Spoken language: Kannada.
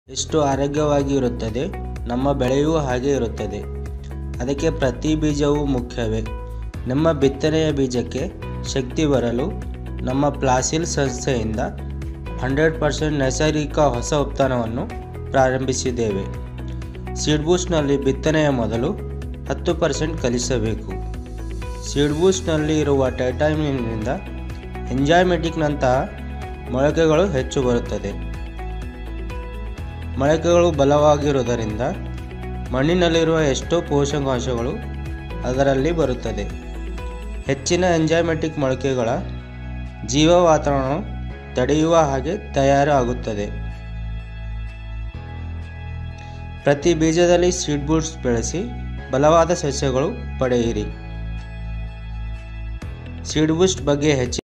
ಎಷ್ಟು ಆರೋಗ್ಯವಾಗಿ ಇರುತ್ತದೆ ನಮ್ಮ ಬೆಳೆಯೂ ಹಾಗೆ ಇರುತ್ತದೆ ಅದಕ್ಕೆ ಪ್ರತಿ ಬೀಜವೂ ಮುಖ್ಯವೇ ನಮ್ಮ ಬಿತ್ತನೆಯ ಬೀಜಕ್ಕೆ ಶಕ್ತಿ ಬರಲು ನಮ್ಮ ಪ್ಲಾಸಿಲ್ ಸಂಸ್ಥೆಯಿಂದ ಹಂಡ್ರೆಡ್ ಪರ್ಸೆಂಟ್ ನೈಸರ್ಗಿಕ ಹೊಸ ಉತ್ಪನ್ನವನ್ನು ಪ್ರಾರಂಭಿಸಿದ್ದೇವೆ ಸೀಡ್ ಬೂಸ್ಟ್ನಲ್ಲಿ ಬಿತ್ತನೆಯ ಮೊದಲು ಹತ್ತು ಪರ್ಸೆಂಟ್ ಕಲಿಸಬೇಕು ಸೀಡ್ ಬೂಸ್ಟ್ನಲ್ಲಿ ಇರುವ ಟೈಟಾಮಿನ್ನಿಂದ ಎಂಜಾಯ್ಮೆಟಿಕ್ನಂತಹ ಮೊಳಕೆಗಳು ಹೆಚ್ಚು ಬರುತ್ತದೆ ಮೊಳಕೆಗಳು ಬಲವಾಗಿರುವುದರಿಂದ ಮಣ್ಣಿನಲ್ಲಿರುವ ಎಷ್ಟೋ ಪೋಷಕಾಂಶಗಳು ಅದರಲ್ಲಿ ಬರುತ್ತದೆ ಹೆಚ್ಚಿನ ಎಂಜೈಮೆಟಿಕ್ ಮೊಳಕೆಗಳ ಜೀವ ವಾತಾವರಣ ತಡೆಯುವ ಹಾಗೆ ತಯಾರು ಆಗುತ್ತದೆ ಪ್ರತಿ ಬೀಜದಲ್ಲಿ ಸೀಡ್ ಬೂಟ್ಸ್ ಬೆಳೆಸಿ ಬಲವಾದ ಸಸ್ಯಗಳು ಪಡೆಯಿರಿ ಸೀಡ್ ಬೂಸ್ಟ್ ಬಗ್ಗೆ ಹೆಚ್ಚಿನ